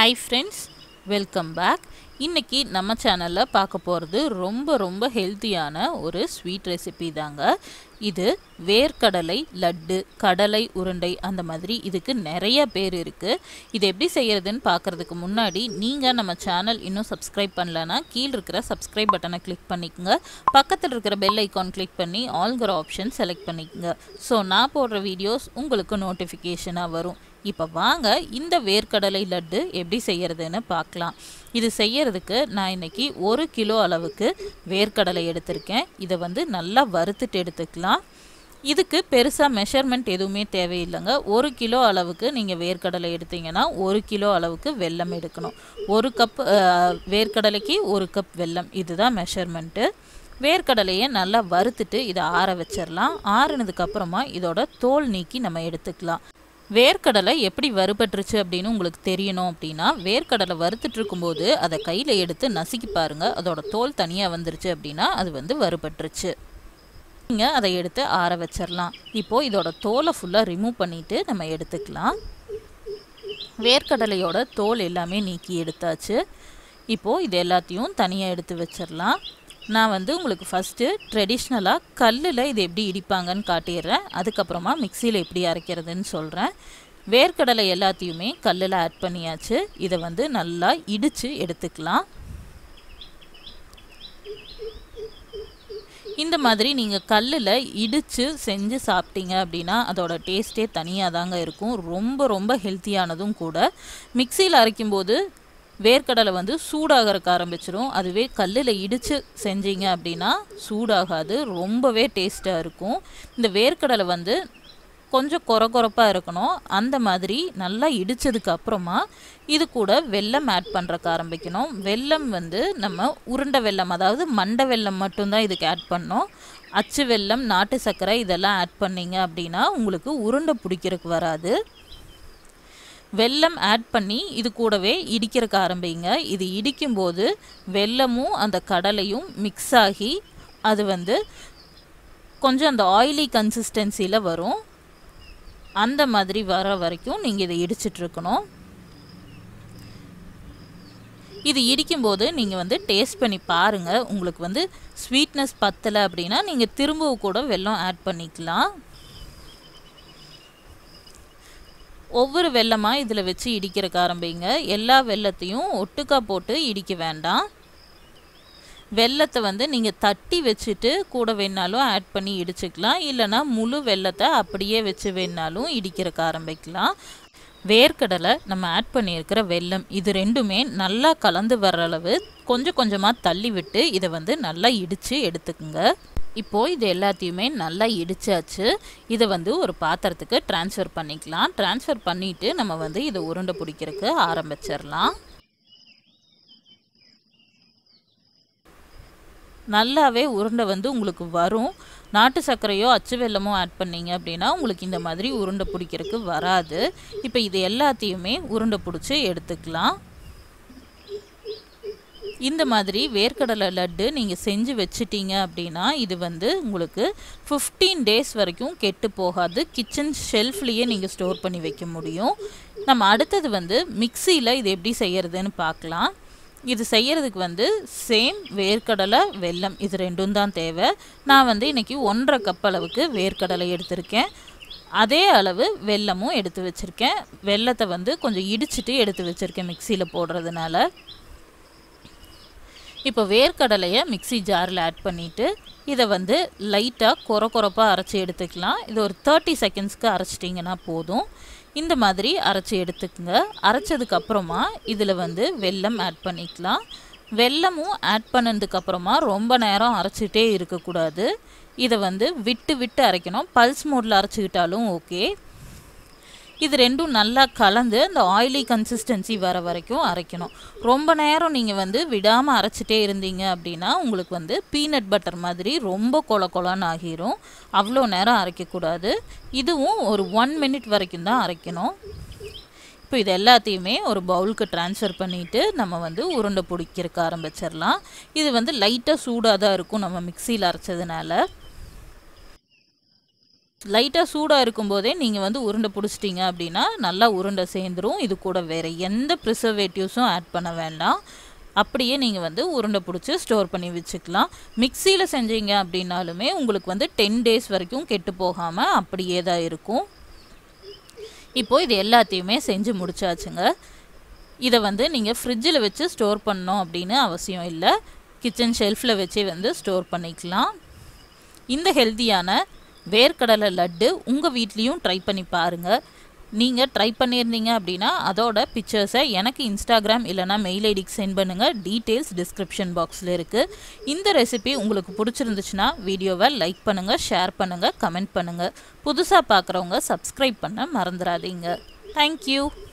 hi friends welcome back இன்றைக்கி நம்ம சேனலில் பார்க்க போகிறது ரொம்ப ரொம்ப ஹெல்த்தியான ஒரு ஸ்வீட் ரெசிபி தாங்க இது வேர்க்கடலை லட்டு கடலை உருண்டை அந்த மாதிரி இதுக்கு நிறைய பேர் இருக்குது இது எப்படி செய்கிறதுன்னு பார்க்குறதுக்கு முன்னாடி நீங்கள் நம்ம சேனல் இன்னும் சப்ஸ்கிரைப் பண்ணலன்னா கீழே இருக்கிற சப்ஸ்கிரைப் பட்டனை கிளிக் பண்ணிக்கோங்க பக்கத்தில் இருக்கிற பெல் ஐக்கான் கிளிக் பண்ணி ஆல்கிற ஆப்ஷன் செலக்ட் பண்ணிக்கோங்க ஸோ நான் போடுற வீடியோஸ் உங்களுக்கு நோட்டிஃபிகேஷனாக வரும் இப்போ வாங்க இந்த வேர்க்கடலை லட்டு எப்படி செய்யறதுன்னு பார்க்கலாம் இது செய்யறதுக்கு நான் இன்னைக்கு ஒரு கிலோ அளவுக்கு வேர்க்கடலை எடுத்திருக்கேன் இதை வந்து நல்லா வறுத்துட்டு எடுத்துக்கலாம் இதுக்கு பெருசாக மெஷர்மெண்ட் எதுவுமே தேவையில்லைங்க ஒரு கிலோ அளவுக்கு நீங்கள் வேர்க்கடலை எடுத்தீங்கன்னா ஒரு கிலோ அளவுக்கு வெல்லம் எடுக்கணும் ஒரு கப் வேர்க்கடலைக்கு ஒரு கப் வெல்லம் இதுதான் மெஷர்மெண்ட்டு வேர்க்கடலையை நல்லா வறுத்துட்டு இதை ஆற வச்சிடலாம் ஆறுனதுக்கப்புறமா இதோட தோல் நீக்கி நம்ம எடுத்துக்கலாம் வேர்க்கடலை எப்படி வறுபட்டுருச்சு அப்படின்னு உங்களுக்கு தெரியணும் அப்படின்னா வேர்க்கடலை வறுத்துட்டு இருக்கும்போது அதை கையில் எடுத்து நசுக்கி பாருங்கள் அதோட தோல் தனியாக வந்துருச்சு அப்படின்னா அது வந்து வறுபட்டுருச்சு நீங்கள் அதை எடுத்து ஆற வச்சிடலாம் இப்போது இதோட தோலை ஃபுல்லாக ரிமூவ் பண்ணிவிட்டு நம்ம எடுத்துக்கலாம் வேர்க்கடலையோட தோல் எல்லாமே நீக்கி எடுத்தாச்சு இப்போது இது எல்லாத்தையும் தனியாக எடுத்து வச்சிடலாம் நான் வந்து உங்களுக்கு ஃபஸ்ட்டு ட்ரெடிஷ்னலாக கல்லில் இது எப்படி இடிப்பாங்கன்னு காட்டிடுறேன் அதுக்கப்புறமா மிக்சியில் எப்படி அரைக்கிறதுன்னு சொல்கிறேன் வேர்க்கடலை எல்லாத்தையுமே கல்லில் ஆட் பண்ணியாச்சு இதை வந்து நல்லா இடித்து எடுத்துக்கலாம் இந்த மாதிரி நீங்கள் கல்லில் இடித்து செஞ்சு சாப்பிட்டீங்க அப்படின்னா அதோட டேஸ்ட்டே தனியாக தாங்க இருக்கும் ரொம்ப ரொம்ப ஹெல்த்தியானதும் கூட மிக்சியில் அரைக்கும்போது வேர்க்கடலை வந்து சூடாகிறக்க ஆரம்பிச்சிடும் அதுவே கல்லில் இடித்து செஞ்சீங்க அப்படின்னா சூடாகாது ரொம்பவே டேஸ்ட்டாக இருக்கும் இந்த வேர்க்கடலை வந்து கொஞ்சம் கொர கொரப்பாக இருக்கணும் அந்த மாதிரி நல்லா இடித்ததுக்கு அப்புறமா இது கூட வெல்லம் ஆட் பண்ணுறக்கு ஆரம்பிக்கணும் வெல்லம் வந்து நம்ம உருண்டை வெல்லம் அதாவது மண்டை வெல்லம் மட்டும்தான் இதுக்கு ஆட் பண்ணோம் அச்சு வெல்லம் நாட்டு சர்க்கரை இதெல்லாம் ஆட் பண்ணிங்க அப்படின்னா உங்களுக்கு உருண்டை பிடிக்கிறதுக்கு வராது வெல்லம் ஆட் பண்ணி இது கூடவே இடிக்கிறக்கு ஆரம்பிங்க இது இடிக்கும்போது வெல்லமும் அந்த கடலையும் மிக்ஸ் ஆகி அது வந்து கொஞ்சம் அந்த ஆயிலி கன்சிஸ்டன்சியில் வரும் அந்த மாதிரி வர வரைக்கும் நீங்கள் இதை இடிச்சிட்ருக்கணும் இது இடிக்கும்போது நீங்கள் வந்து டேஸ்ட் பண்ணி பாருங்கள் உங்களுக்கு வந்து ஸ்வீட்னஸ் பத்தலை அப்படின்னா நீங்கள் திரும்பவும் கூட வெல்லம் ஆட் பண்ணிக்கலாம் ஒவ்வொரு வெள்ளமாக இதில் வச்சு இடிக்கிறக்கு ஆரம்பிங்க எல்லா வெள்ளத்தையும் ஒட்டுக்கா போட்டு இடிக்க வேண்டாம் வெள்ளத்தை வந்து நீங்கள் தட்டி வச்சுட்டு கூட வேணாலும் ஆட் பண்ணி இடிச்சுக்கலாம் இல்லைனா முழு வெள்ளத்தை அப்படியே வச்சு வேணாலும் இடிக்கிறக்கு ஆரம்பிக்கலாம் வேர்க்கடலை நம்ம ஆட் பண்ணியிருக்கிற வெல்லம் இது ரெண்டுமே நல்லா கலந்து வர்ற அளவு கொஞ்சம் கொஞ்சமாக தள்ளி விட்டு இதை வந்து நல்லா இடித்து எடுத்துக்குங்க இப்போது இது எல்லாத்தையுமே நல்லா இடிச்சாச்சு இதை வந்து ஒரு பாத்திரத்துக்கு ட்ரான்ஸ்ஃபர் பண்ணிக்கலாம் ட்ரான்ஸ்ஃபர் பண்ணிவிட்டு நம்ம வந்து இதை உருண்டை பிடிக்கிறதுக்கு ஆரம்பிச்சிடலாம் நல்லாவே உருண்டை வந்து உங்களுக்கு வரும் நாட்டு சர்க்கரையோ அச்சு வெல்லமோ ஆட் பண்ணிங்க அப்படின்னா உங்களுக்கு இந்த மாதிரி உருண்டை பிடிக்கிறதுக்கு வராது இப்போ இது எல்லாத்தையுமே உருண்டை பிடிச்சி எடுத்துக்கலாம் இந்த மாதிரி வேர்க்கடலை லட்டு நீங்கள் செஞ்சு வச்சிட்டீங்க அப்படின்னா இது வந்து உங்களுக்கு ஃபிஃப்டீன் டேஸ் வரைக்கும் கெட்டு போகாது கிச்சன் ஷெல்ஃப்லேயே நீங்கள் ஸ்டோர் பண்ணி வைக்க முடியும் நம்ம அடுத்தது வந்து மிக்சியில் இது எப்படி செய்கிறதுன்னு பார்க்கலாம் இது செய்கிறதுக்கு வந்து சேம் வேர்க்கடலை வெல்லம் இது ரெண்டும் தான் தேவை நான் வந்து இன்றைக்கி ஒன்றரை கப் அளவுக்கு வேர்க்கடலை எடுத்திருக்கேன் அதே அளவு வெல்லமும் எடுத்து வச்சுருக்கேன் வெல்லத்தை வந்து கொஞ்சம் இடிச்சிட்டு எடுத்து வச்சுருக்கேன் மிக்சியில் போடுறதுனால இப்போ வேர்க்கடலையை மிக்சி ஜாரில் ஆட் பண்ணிவிட்டு இதை வந்து லைட்டாக கொர கொரப்பாக அரைச்சி எடுத்துக்கலாம் இது ஒரு தேர்ட்டி செகண்ட்ஸ்க்கு அரைச்சிட்டிங்கன்னா போதும் இந்த மாதிரி அரைச்சி எடுத்துக்கங்க அரைச்சதுக்கப்புறமா இதில் வந்து வெல்லம் ஆட் பண்ணிக்கலாம் வெல்லமும் ஆட் பண்ணதுக்கப்புறமா ரொம்ப நேரம் அரைச்சிட்டே இருக்கக்கூடாது இதை வந்து விட்டு விட்டு அரைக்கணும் பல்ஸ் மோடில் அரைச்சிக்கிட்டாலும் ஓகே இது ரெண்டும் நல்லா கலந்து அந்த ஆயிலி கன்சிஸ்டன்சி வர வரைக்கும் அரைக்கணும் ரொம்ப நேரம் நீங்கள் வந்து விடாமல் அரைச்சிட்டே இருந்தீங்க அப்படின்னா உங்களுக்கு வந்து பீனட் பட்டர் மாதிரி ரொம்ப கொல கொலன்னு ஆகிரும் அவ்வளோ நேரம் அரைக்கக்கூடாது இதுவும் ஒரு ஒன் மினிட் வரைக்கும் தான் அரைக்கணும் இப்போ இது எல்லாத்தையுமே ஒரு பவுலுக்கு ட்ரான்ஸ்ஃபர் பண்ணிவிட்டு நம்ம வந்து உருண்டை பிடிக்கிறதுக்கு ஆரம்பிச்சிடலாம் இது வந்து லைட்டாக சூடாக தான் இருக்கும் நம்ம மிக்சியில் அரைச்சதுனால லைட்டாக சூடாக இருக்கும்போதே நீங்கள் வந்து உருண்டை பிடிச்சிட்டிங்க அப்படின்னா நல்லா உருண்டை சேர்ந்துரும் இது கூட வேறு எந்த ப்ரிசர்வேட்டிவ்ஸும் ஆட் பண்ண வேண்டாம் அப்படியே நீங்கள் வந்து உருண்டை பிடிச்சி ஸ்டோர் பண்ணி வச்சுக்கலாம் மிக்சியில் செஞ்சீங்க அப்படின்னாலுமே உங்களுக்கு வந்து டென் டேஸ் வரைக்கும் கெட்டு போகாமல் அப்படியே தான் இருக்கும் இப்போது இது எல்லாத்தையுமே செஞ்சு முடிச்சாச்சுங்க இதை வந்து நீங்கள் ஃப்ரிட்ஜில் வச்சு ஸ்டோர் பண்ணணும் அப்படின்னு அவசியம் இல்லை கிச்சன் ஷெல்ஃபில் வச்சே வந்து ஸ்டோர் பண்ணிக்கலாம் இந்த ஹெல்த்தியான வேர்க்கடலை லட்டு உங்கள் வீட்லேயும் ட்ரை பண்ணி பாருங்கள் நீங்கள் ட்ரை பண்ணியிருந்தீங்க அப்படின்னா அதோட பிக்சர்ஸை எனக்கு இன்ஸ்டாகிராம் இல்லைனா மெயில் ஐடிக்கு சென்ட் பண்ணுங்கள் டீட்டெயில்ஸ் டிஸ்கிரிப்ஷன் பாக்ஸில் இருக்குது இந்த ரெசிபி உங்களுக்கு பிடிச்சிருந்துச்சுன்னா வீடியோவை லைக் பண்ணுங்கள் ஷேர் பண்ணுங்கள் கமெண்ட் பண்ணுங்கள் புதுசாக பார்க்குறவங்க சப்ஸ்கிரைப் பண்ண மறந்துடாதீங்க தேங்க்யூ